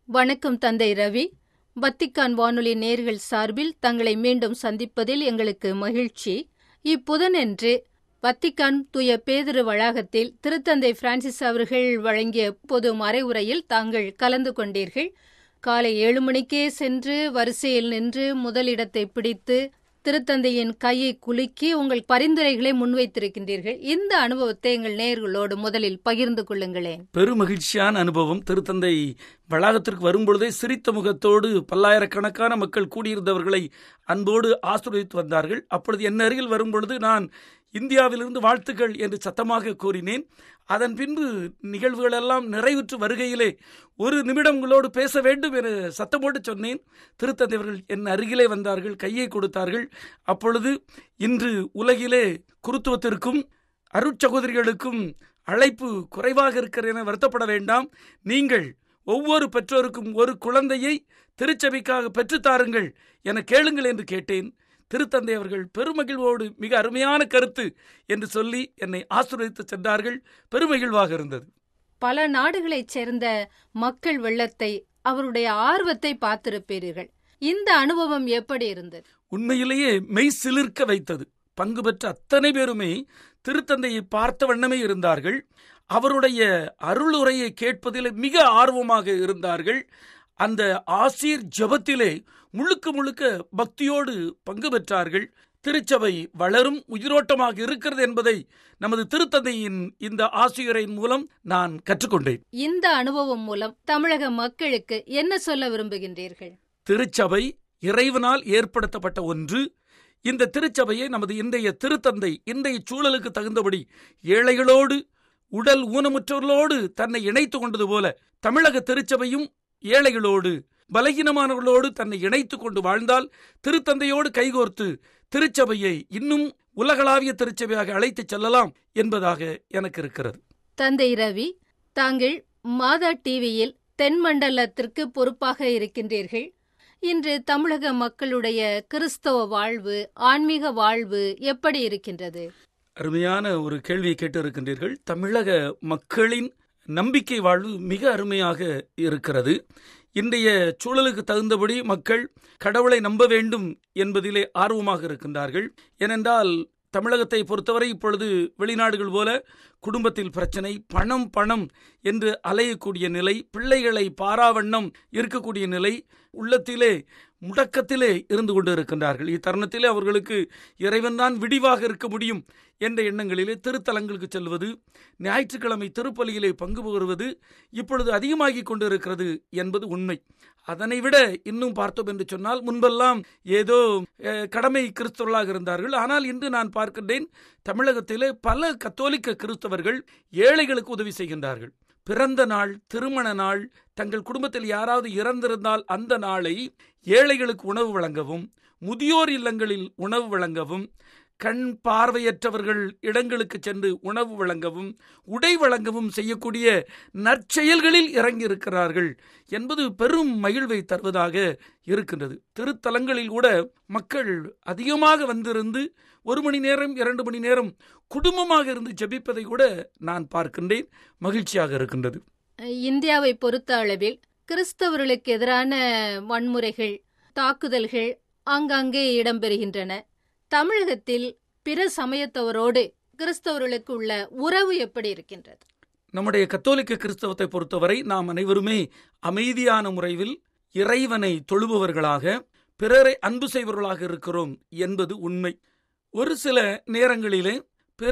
வணக்கம் தந்தை ரவி வத்திக்கான் வானொலி நேர்கள் சார்பில் தங்களை மீண்டும் சந்திப்பதில் எங்களுக்கு மகிழ்ச்சி இப்புதனன்று வத்திக்கான் தூய பேதிரு வளாகத்தில் திருத்தந்தை பிரான்சிஸ் அவர்கள் வழங்கிய பொது மறைவுரையில் தாங்கள் கலந்து கொண்டீர்கள் காலை ஏழு மணிக்கே சென்று வரிசையில் நின்று முதலிடத்தை பிடித்து திருத்தந்தையின் கையை குலுக்கி உங்கள் பரிந்துரைகளை முன்வைத்திருக்கின்றீர்கள் இந்த அனுபவத்தை எங்கள் நேயர்களோடு முதலில் பகிர்ந்து கொள்ளுங்களேன் பெருமகிழ்ச்சியான அனுபவம் திருத்தந்தை வளாகத்திற்கு வரும்பொழுதே சிரித்த முகத்தோடு பல்லாயிரக்கணக்கான மக்கள் கூடியிருந்தவர்களை அன்போடு ஆசிர்வதித்து வந்தார்கள் அப்பொழுது என் அருகில் வரும்பொழுது நான் இந்தியாவிலிருந்து வாழ்த்துக்கள் என்று சத்தமாக கூறினேன் அதன் பின்பு நிகழ்வுகளெல்லாம் நிறைவுற்று வருகையிலே ஒரு நிமிடம் உங்களோடு பேச வேண்டும் என சத்தமோடு சொன்னேன் திருத்தந்தைவர்கள் என் அருகிலே வந்தார்கள் கையை கொடுத்தார்கள் அப்பொழுது இன்று உலகிலே குருத்துவத்திற்கும் அருட்சகோதரிகளுக்கும் அழைப்பு குறைவாக இருக்கிற என வருத்தப்பட வேண்டாம் நீங்கள் ஒவ்வொரு பெற்றோருக்கும் ஒரு குழந்தையை திருச்சபைக்காக பெற்றுத்தாருங்கள் என கேளுங்கள் என்று கேட்டேன் திருத்தந்தை அவர்கள் பெருமகிழ்வோடு மிக அருமையான கருத்து என்று சொல்லி என்னை ஆசிர்வதித்து சென்றார்கள் பெருமகிழ்வாக இருந்தது பல நாடுகளைச் சேர்ந்த மக்கள் வெள்ளத்தை அவருடைய ஆர்வத்தை பார்த்திருப்பீர்கள் இந்த அனுபவம் எப்படி இருந்தது உண்மையிலேயே மெய் சிலிர்க்க வைத்தது பங்கு பெற்ற அத்தனை பேருமே திருத்தந்தையை பார்த்த வண்ணமே இருந்தார்கள் அவருடைய அருளுரையை கேட்பதில் மிக ஆர்வமாக இருந்தார்கள் அந்த ஆசீர் ஜபத்திலே முழுக்க முழுக்க பக்தியோடு பங்கு பெற்றார்கள் திருச்சபை வளரும் உயிரோட்டமாக இருக்கிறது என்பதை நமது திருத்தந்தையின் இந்த ஆசிரியரின் மூலம் நான் கற்றுக்கொண்டேன் இந்த அனுபவம் மூலம் தமிழக மக்களுக்கு என்ன சொல்ல விரும்புகின்றீர்கள் திருச்சபை இறைவனால் ஏற்படுத்தப்பட்ட ஒன்று இந்த திருச்சபையை நமது இன்றைய திருத்தந்தை இன்றைய சூழலுக்கு தகுந்தபடி ஏழைகளோடு உடல் ஊனமுற்றவர்களோடு தன்னை இணைத்துக் கொண்டது போல தமிழக திருச்சபையும் ஏழைகளோடு பலகீனமானவர்களோடு தன்னை இணைத்துக் கொண்டு வாழ்ந்தால் திருத்தந்தையோடு கைகோர்த்து திருச்சபையை இன்னும் உலகளாவிய திருச்சபையாக அழைத்துச் செல்லலாம் என்பதாக எனக்கு இருக்கிறது தந்தை ரவி தாங்கள் மாதா டிவியில் தென்மண்டலத்திற்கு பொறுப்பாக இருக்கின்றீர்கள் இன்று தமிழக மக்களுடைய கிறிஸ்தவ வாழ்வு ஆன்மீக வாழ்வு எப்படி இருக்கின்றது அருமையான ஒரு கேள்வியை கேட்டு இருக்கின்றீர்கள் தமிழக மக்களின் நம்பிக்கை வாழ்வு மிக அருமையாக இருக்கிறது இன்றைய சூழலுக்கு தகுந்தபடி மக்கள் கடவுளை நம்ப வேண்டும் என்பதிலே ஆர்வமாக இருக்கின்றார்கள் ஏனென்றால் தமிழகத்தை பொறுத்தவரை இப்பொழுது வெளிநாடுகள் போல குடும்பத்தில் பிரச்சனை பணம் பணம் என்று அலையக்கூடிய நிலை பிள்ளைகளை பாராவண்ணம் இருக்கக்கூடிய நிலை உள்ளத்திலே முடக்கத்திலே இருந்து கொண்டு இருக்கின்றார்கள் இத்தருணத்திலே அவர்களுக்கு இறைவன்தான் விடிவாக இருக்க முடியும் என்ற எண்ணங்களிலே திருத்தலங்களுக்கு செல்வது ஞாயிற்றுக்கிழமை திருப்பலியிலே பங்கு பெறுவது இப்பொழுது அதிகமாகிக் கொண்டிருக்கிறது என்பது உண்மை அதனை விட இன்னும் பார்த்தோம் என்று சொன்னால் முன்பெல்லாம் ஏதோ கடமை கிறிஸ்தவர்களாக இருந்தார்கள் ஆனால் இன்று நான் பார்க்கின்றேன் தமிழகத்திலே பல கத்தோலிக்க கிறிஸ்தவர்கள் ஏழைகளுக்கு உதவி செய்கின்றார்கள் பிறந்த நாள் திருமண நாள் தங்கள் குடும்பத்தில் யாராவது இறந்திருந்தால் அந்த நாளை ஏழைகளுக்கு உணவு வழங்கவும் முதியோர் இல்லங்களில் உணவு வழங்கவும் கண் பார்வையற்றவர்கள் இடங்களுக்கு சென்று உணவு வழங்கவும் உடை வழங்கவும் செய்யக்கூடிய நற்செயல்களில் இறங்கியிருக்கிறார்கள் என்பது பெரும் மகிழ்வை தருவதாக இருக்கின்றது திருத்தலங்களில் கூட மக்கள் அதிகமாக வந்திருந்து ஒரு மணி நேரம் இரண்டு மணி நேரம் குடும்பமாக இருந்து ஜெபிப்பதை கூட நான் பார்க்கின்றேன் மகிழ்ச்சியாக இருக்கின்றது இந்தியாவை பொறுத்த அளவில் கிறிஸ்தவர்களுக்கு எதிரான வன்முறைகள் தாக்குதல்கள் ஆங்காங்கே இடம்பெறுகின்றன தமிழகத்தில் பிற சமயத்தவரோடு கிறிஸ்தவர்களுக்கு உள்ள உறவு எப்படி இருக்கின்றது நம்முடைய கத்தோலிக்க கிறிஸ்தவத்தை பொறுத்தவரை நாம் அனைவருமே அமைதியான முறையில் இறைவனை தொழுபவர்களாக பிறரை அன்பு செய்பவர்களாக இருக்கிறோம் என்பது உண்மை ஒரு சில நேரங்களிலே பிற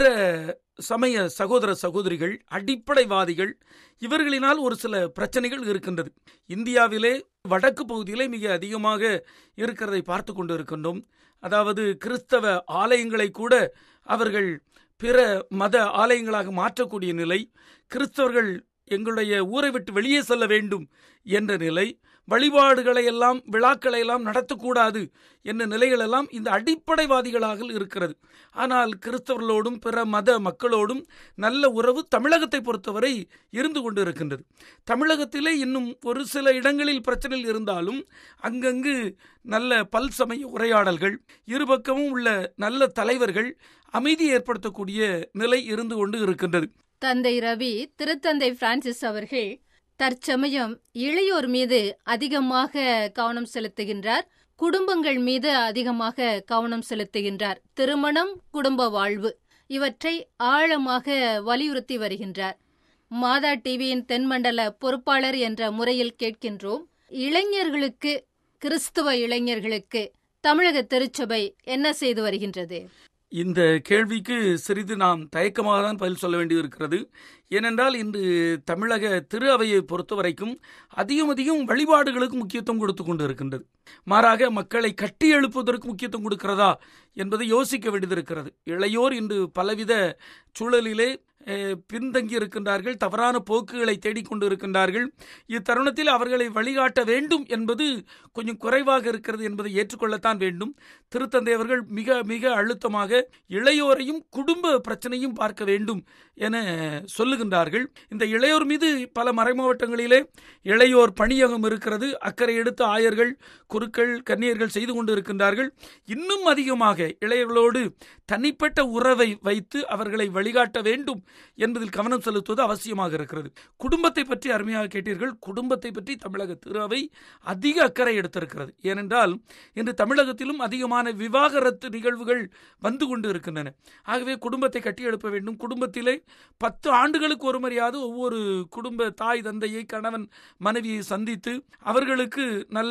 சமய சகோதர சகோதரிகள் அடிப்படைவாதிகள் இவர்களினால் ஒரு சில பிரச்சனைகள் இருக்கின்றது இந்தியாவிலே வடக்கு பகுதியிலே மிக அதிகமாக இருக்கிறதை பார்த்து கொண்டு இருக்கின்றோம் அதாவது கிறிஸ்தவ ஆலயங்களை கூட அவர்கள் பிற மத ஆலயங்களாக மாற்றக்கூடிய நிலை கிறிஸ்தவர்கள் எங்களுடைய ஊரை விட்டு வெளியே செல்ல வேண்டும் என்ற நிலை வழிபாடுகளை எல்லாம் விழாக்களை எல்லாம் நடத்தக்கூடாது என்ற நிலைகளெல்லாம் இந்த அடிப்படைவாதிகளாக இருக்கிறது ஆனால் கிறிஸ்தவர்களோடும் பிற மத மக்களோடும் நல்ல உறவு தமிழகத்தை பொறுத்தவரை இருந்து கொண்டு இருக்கின்றது தமிழகத்திலே இன்னும் ஒரு சில இடங்களில் பிரச்சனைகள் இருந்தாலும் அங்கங்கு நல்ல பல் சமய உரையாடல்கள் இருபக்கமும் உள்ள நல்ல தலைவர்கள் அமைதி ஏற்படுத்தக்கூடிய நிலை இருந்து கொண்டு இருக்கின்றது தந்தை ரவி திருத்தந்தை பிரான்சிஸ் அவர்கள் தற்சமயம் இளையோர் மீது அதிகமாக கவனம் செலுத்துகின்றார் குடும்பங்கள் மீது அதிகமாக கவனம் செலுத்துகின்றார் திருமணம் குடும்ப வாழ்வு இவற்றை ஆழமாக வலியுறுத்தி வருகின்றார் மாதா டிவியின் தென்மண்டல பொறுப்பாளர் என்ற முறையில் கேட்கின்றோம் இளைஞர்களுக்கு கிறிஸ்துவ இளைஞர்களுக்கு தமிழக திருச்சபை என்ன செய்து வருகின்றது இந்த கேள்விக்கு சிறிது நாம் தயக்கமாக தான் பதில் சொல்ல வேண்டியிருக்கிறது ஏனென்றால் இன்று தமிழக திரு அவையை பொறுத்த வரைக்கும் அதிகம் அதிகம் வழிபாடுகளுக்கு முக்கியத்துவம் கொடுத்து கொண்டு இருக்கின்றது மாறாக மக்களை கட்டி எழுப்புவதற்கு முக்கியத்துவம் கொடுக்கிறதா என்பதை யோசிக்க வேண்டியது இளையோர் இன்று பலவித சூழலிலே பின்தங்கி இருக்கின்றார்கள் தவறான போக்குகளை தேடிக்கொண்டு இருக்கின்றார்கள் இத்தருணத்தில் அவர்களை வழிகாட்ட வேண்டும் என்பது கொஞ்சம் குறைவாக இருக்கிறது என்பதை ஏற்றுக்கொள்ளத்தான் வேண்டும் திருத்தந்தை அவர்கள் மிக மிக அழுத்தமாக இளையோரையும் குடும்ப பிரச்சனையும் பார்க்க வேண்டும் என சொல்லுகின்றார்கள் இந்த இளையோர் மீது பல மறைமாவட்டங்களிலே இளையோர் பணியகம் இருக்கிறது அக்கறை எடுத்து ஆயர்கள் குருக்கள் கன்னியர்கள் செய்து கொண்டு இருக்கின்றார்கள் இன்னும் அதிகமாக இளையர்களோடு தனிப்பட்ட உறவை வைத்து அவர்களை வழிகாட்ட வேண்டும் என்பதில் கவனம் செலுத்துவது அவசியமாக இருக்கிறது குடும்பத்தை பற்றி அருமையாக கேட்டீர்கள் குடும்பத்தை பற்றி தமிழக திரு அதிக அக்கறை எடுத்திருக்கிறது ஏனென்றால் இன்று தமிழகத்திலும் அதிகமான விவாகரத்து நிகழ்வுகள் வந்து கொண்டு இருக்கின்றன ஆகவே குடும்பத்தை கட்டியெழுப்ப வேண்டும் குடும்பத்திலே பத்து ஆண்டுகளுக்கு ஒரு முறையாவது ஒவ்வொரு குடும்ப தாய் தந்தையை கணவன் மனைவியை சந்தித்து அவர்களுக்கு நல்ல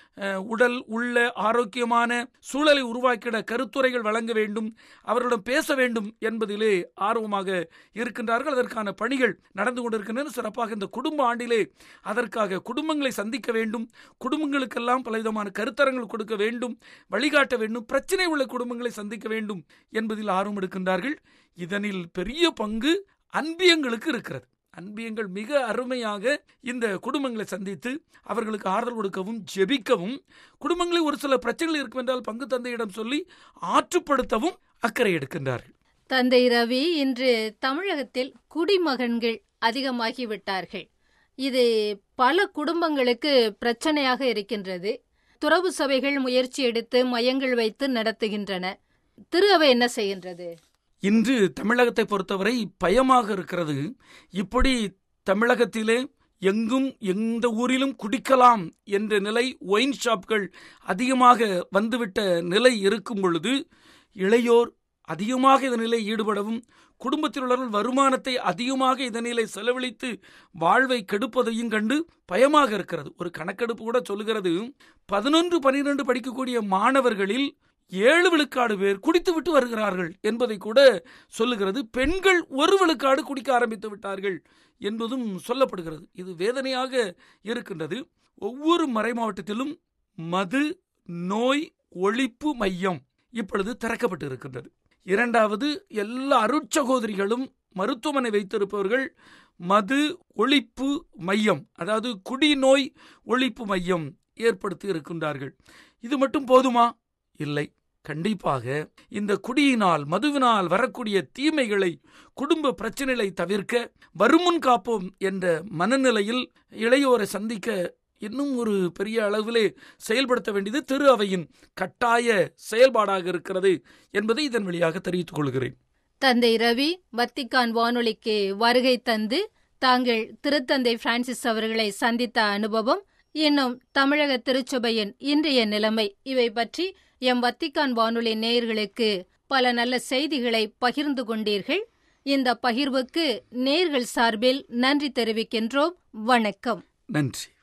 உடல் உள்ள ஆரோக்கியமான சூழலை உருவாக்கிட கருத்துரைகள் வழங்க வேண்டும் அவர்களிடம் பேச வேண்டும் என்பதிலே ஆர்வமாக இருக்கின்றார்கள் அதற்கான பணிகள் நடந்து கொண்டிருக்கின்றன சிறப்பாக இந்த குடும்ப ஆண்டிலே அதற்காக குடும்பங்களை சந்திக்க வேண்டும் குடும்பங்களுக்கெல்லாம் பலவிதமான கருத்தரங்கள் கொடுக்க வேண்டும் வழிகாட்ட வேண்டும் பிரச்சனை உள்ள குடும்பங்களை சந்திக்க வேண்டும் என்பதில் ஆர்வம் எடுக்கின்றார்கள் இதனில் பெரிய பங்கு அன்பியங்களுக்கு இருக்கிறது அன்பியங்கள் மிக அருமையாக இந்த குடும்பங்களை சந்தித்து அவர்களுக்கு ஆறுதல் கொடுக்கவும் ஜெபிக்கவும் குடும்பங்களில் ஒரு சில பிரச்சனைகள் இருக்கும் என்றால் பங்கு தந்தையிடம் சொல்லி ஆற்றுப்படுத்தவும் அக்கறை எடுக்கின்றார்கள் தந்தை ரவி இன்று தமிழகத்தில் குடிமகன்கள் அதிகமாகிவிட்டார்கள் இது பல குடும்பங்களுக்கு பிரச்சனையாக இருக்கின்றது துறவு சபைகள் முயற்சி எடுத்து மையங்கள் வைத்து நடத்துகின்றன திரு அவை என்ன செய்கின்றது இன்று தமிழகத்தை பொறுத்தவரை பயமாக இருக்கிறது இப்படி தமிழகத்திலே எங்கும் எந்த ஊரிலும் குடிக்கலாம் என்ற நிலை ஒயின் ஷாப்கள் அதிகமாக வந்துவிட்ட நிலை இருக்கும் பொழுது இளையோர் அதிகமாக இதனிலே ஈடுபடவும் குடும்பத்தில் உள்ளவர்கள் வருமானத்தை அதிகமாக இதனிலே செலவழித்து வாழ்வை கெடுப்பதையும் கண்டு பயமாக இருக்கிறது ஒரு கணக்கெடுப்பு கூட சொல்லுகிறது பதினொன்று பனிரெண்டு படிக்கக்கூடிய மாணவர்களில் ஏழு விழுக்காடு பேர் குடித்து விட்டு வருகிறார்கள் என்பதை கூட சொல்லுகிறது பெண்கள் ஒரு விழுக்காடு குடிக்க ஆரம்பித்து விட்டார்கள் என்பதும் சொல்லப்படுகிறது இது வேதனையாக இருக்கின்றது ஒவ்வொரு மறை மாவட்டத்திலும் மது நோய் ஒழிப்பு மையம் இப்பொழுது திறக்கப்பட்டு இருக்கின்றது இரண்டாவது எல்லா அருட்சகோதரிகளும் மருத்துவமனை வைத்திருப்பவர்கள் மது ஒழிப்பு மையம் அதாவது குடிநோய் ஒழிப்பு மையம் ஏற்படுத்தி இருக்கின்றார்கள் இது மட்டும் போதுமா இல்லை கண்டிப்பாக இந்த குடியினால் மதுவினால் வரக்கூடிய தீமைகளை குடும்ப பிரச்சனைகளை தவிர்க்க வருமுன் காப்போம் என்ற மனநிலையில் இளையோரை சந்திக்க இன்னும் ஒரு பெரிய அளவிலே செயல்படுத்த வேண்டியது திரு அவையின் கட்டாய செயல்பாடாக இருக்கிறது என்பதை இதன் வழியாக தெரிவித்துக் கொள்கிறேன் தந்தை ரவி வத்திக்கான் வானொலிக்கு வருகை தந்து தாங்கள் திருத்தந்தை பிரான்சிஸ் அவர்களை சந்தித்த அனுபவம் இன்னும் தமிழக திருச்சபையின் இன்றைய நிலைமை இவை பற்றி எம் வத்திக்கான் வானொலி நேயர்களுக்கு பல நல்ல செய்திகளை பகிர்ந்து கொண்டீர்கள் இந்த பகிர்வுக்கு நேர்கள் சார்பில் நன்றி தெரிவிக்கின்றோம் வணக்கம் நன்றி